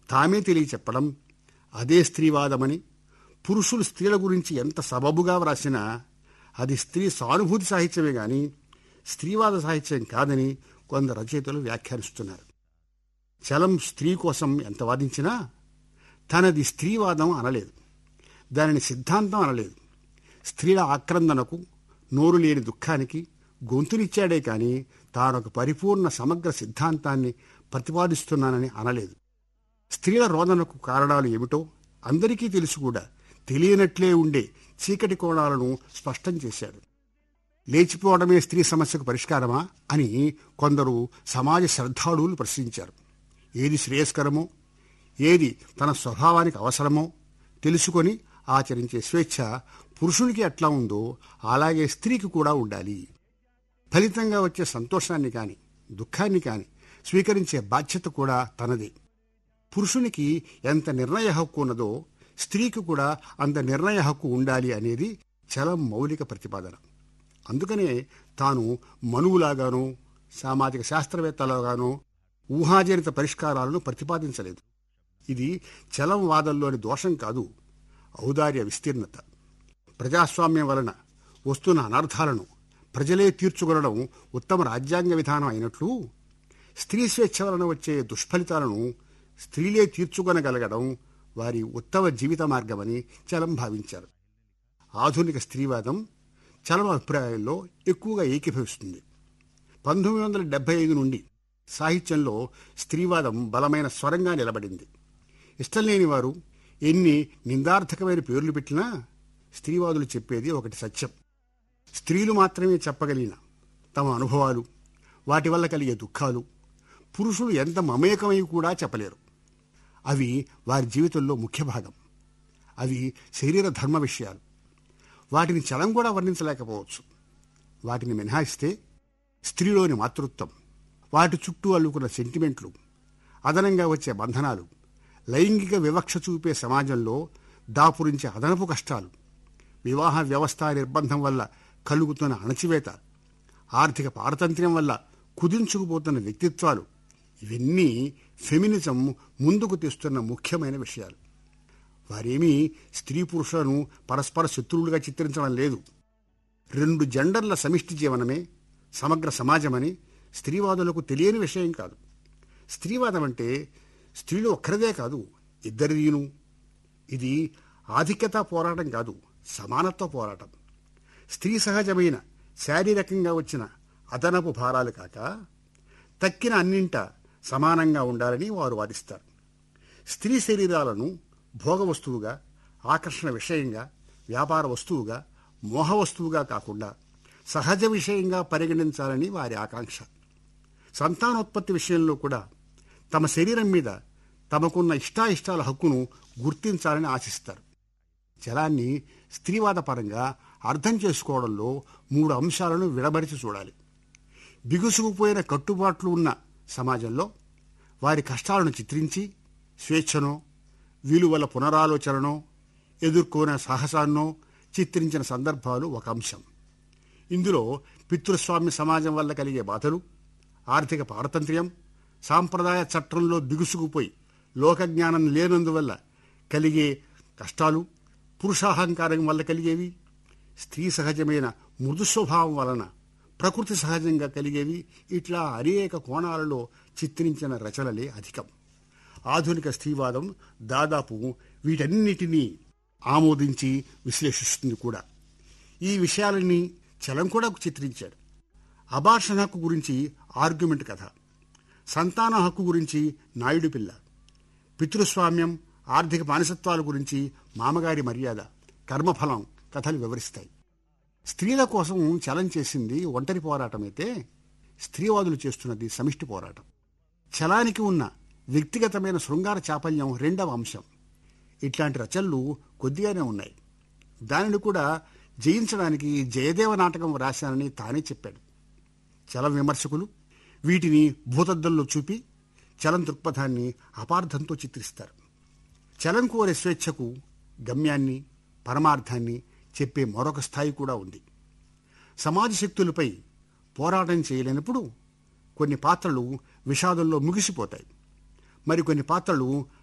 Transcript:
తామే తెలియచెప్పడం అదే స్త్రీవాదమని పురుషులు స్త్రీల గురించి ఎంత సబబుగా వ్రాసినా అది స్త్రీ సానుభూతి సాహిత్యమే గాని స్త్రీవాద సాహిత్యం కాదని కొందరు రచయితలు వ్యాఖ్యానిస్తున్నారు చలం స్త్రీ కోసం ఎంత వాదించినా తనది స్త్రీవాదం అనలేదు దానిని సిద్ధాంతం అనలేదు స్త్రీల ఆక్రందనకు నోరు లేని దుఃఖానికి గొంతునిచ్చాడే కాని తానొక పరిపూర్ణ సమగ్ర సిద్ధాంతాన్ని ప్రతిపాదిస్తున్నానని అనలేదు స్త్రీల రోదనకు కారణాలు ఏమిటో అందరికీ తెలుసు కూడా తెలియనట్లే ఉండే చీకటి కోణాలను స్పష్టం చేశాడు లేచిపోవడమే స్త్రీ సమస్యకు పరిష్కారమా అని కొందరు సమాజ శ్రద్ధాళువులు ప్రశ్నించారు ఏది శ్రేయస్కరమో ఏది తన స్వభావానికి అవసరమో తెలుసుకొని ఆచరించే స్వేచ్ఛ పురుషునికి ఎట్లా ఉందో అలాగే స్త్రీకి కూడా ఉండాలి ఫలితంగా వచ్చే సంతోషాన్ని కాని దుఃఖాన్ని కాని స్వీకరించే బాధ్యత కూడా తనదే పురుషునికి ఎంత నిర్ణయ హక్కు ఉన్నదో స్త్రీకి కూడా అంత నిర్ణయ హక్కు ఉండాలి అనేది చలం మౌలిక ప్రతిపాదన అందుకనే తాను మనువులాగానో సామాజిక శాస్త్రవేత్తలాగానో ఊహాజనిత పరిష్కారాలను ప్రతిపాదించలేదు ఇది చలం వాదంలోని దోషం కాదు ఔదార్య విస్తీర్ణత ప్రజాస్వామ్యం వలన వస్తున్న అనర్థాలను ప్రజలే తీర్చుకొనడం ఉత్తమ రాజ్యాంగ విధానం అయినట్లు స్త్రీ స్వేచ్ఛ వలన వచ్చే దుష్ఫలితాలను స్త్రీలే తీర్చుకొనగలగడం వారి ఉత్తమ జీవిత మార్గమని చలం భావించారు ఆధునిక స్త్రీవాదం చలం అభిప్రాయాల్లో ఎక్కువగా ఏకీభవిస్తుంది పంతొమ్మిది వందల డెబ్బై ఐదు నుండి సాహిత్యంలో స్త్రీవాదం బలమైన స్వరంగా నిలబడింది ఇష్టం లేని వారు ఎన్ని నిందార్థకమైన పేర్లు పెట్టినా స్త్రీవాదులు చెప్పేది ఒకటి సత్యం స్త్రీలు మాత్రమే చెప్పగలిగిన తమ అనుభవాలు వాటి వల్ల కలిగే దుఃఖాలు పురుషులు ఎంత మమేకమై కూడా చెప్పలేరు అవి వారి జీవితంలో ముఖ్య భాగం అవి శరీర ధర్మ విషయాలు వాటిని చలం కూడా వర్ణించలేకపోవచ్చు వాటిని మినహాయిస్తే స్త్రీలోని మాతృత్వం వాటి చుట్టూ అల్లుకున్న సెంటిమెంట్లు అదనంగా వచ్చే బంధనాలు లైంగిక వివక్ష చూపే సమాజంలో దాపురించే అదనపు కష్టాలు వివాహ వ్యవస్థ నిర్బంధం వల్ల కలుగుతున్న అణచివేత ఆర్థిక పారతంత్ర్యం వల్ల కుదించుకుపోతున్న వ్యక్తిత్వాలు ఇవన్నీ ఫెమినిజం ముందుకు తెస్తున్న ముఖ్యమైన విషయాలు వారేమీ స్త్రీ పురుషులను పరస్పర శత్రువులుగా చిత్రించడం లేదు రెండు జెండర్ల సమిష్టి జీవనమే సమగ్ర సమాజమని స్త్రీవాదులకు తెలియని విషయం కాదు స్త్రీవాదం అంటే స్త్రీలు ఒక్కరిదే కాదు ఇద్దరిదీను ఇది ఆధిక్యత పోరాటం కాదు సమానత్వ పోరాటం స్త్రీ సహజమైన శారీరకంగా వచ్చిన అదనపు భారాలు కాక తక్కిన అన్నింట సమానంగా ఉండాలని వారు వాదిస్తారు స్త్రీ శరీరాలను భోగ వస్తువుగా ఆకర్షణ విషయంగా వ్యాపార వస్తువుగా మోహ వస్తువుగా కాకుండా సహజ విషయంగా పరిగణించాలని వారి ఆకాంక్ష సంతానోత్పత్తి విషయంలో కూడా తమ శరీరం మీద తమకున్న ఇష్టాయిష్టాల హక్కును గుర్తించాలని ఆశిస్తారు జలాన్ని స్త్రీవాద పరంగా అర్థం చేసుకోవడంలో మూడు అంశాలను విడబడిచి చూడాలి బిగుసుకుపోయిన కట్టుబాట్లు ఉన్న సమాజంలో వారి కష్టాలను చిత్రించి స్వేచ్ఛనో విలువల పునరాలోచననో ఎదుర్కొనే సాహసాన్నో చిత్రించిన సందర్భాలు ఒక అంశం ఇందులో పితృస్వామ్య సమాజం వల్ల కలిగే బాధలు ఆర్థిక పారతంత్ర్యం సాంప్రదాయ చట్టంలో బిగుసుకుపోయి లోకజ్ఞానం లేనందువల్ల కలిగే కష్టాలు పురుషాహంకారం వల్ల కలిగేవి స్త్రీ సహజమైన మృదు స్వభావం వలన ప్రకృతి సహజంగా కలిగేవి ఇట్లా అనేక కోణాలలో చిత్రించిన రచనలే అధికం ఆధునిక స్త్రీవాదం దాదాపు వీటన్నిటినీ ఆమోదించి విశ్లేషిస్తుంది కూడా ఈ విషయాలన్నీ చలం కూడా చిత్రించాడు అబార్షన్ హక్కు గురించి ఆర్గ్యుమెంట్ కథ సంతాన హక్కు గురించి నాయుడు పిల్ల పితృస్వామ్యం ఆర్థిక బానిసత్వాల గురించి మామగారి మర్యాద కర్మఫలం కథలు వివరిస్తాయి స్త్రీల కోసం చలం చేసింది ఒంటరి పోరాటమైతే స్త్రీవాదులు చేస్తున్నది సమిష్టి పోరాటం చలానికి ఉన్న వ్యక్తిగతమైన శృంగార చాపల్యం రెండవ అంశం ఇట్లాంటి రచనలు కొద్దిగానే ఉన్నాయి దానిని కూడా జయించడానికి జయదేవ నాటకం రాశానని తానే చెప్పాడు చలం విమర్శకులు వీటిని భూతద్దంలో చూపి చలం దృక్పథాన్ని అపార్థంతో చిత్రిస్తారు చలం కోరే స్వేచ్ఛకు గమ్యాన్ని పరమార్థాన్ని చెప్పే మరొక స్థాయి కూడా ఉంది సమాజ శక్తులపై పోరాటం చేయలేనప్పుడు కొన్ని పాత్రలు విషాదంలో ముగిసిపోతాయి మరికొన్ని పాత్రలు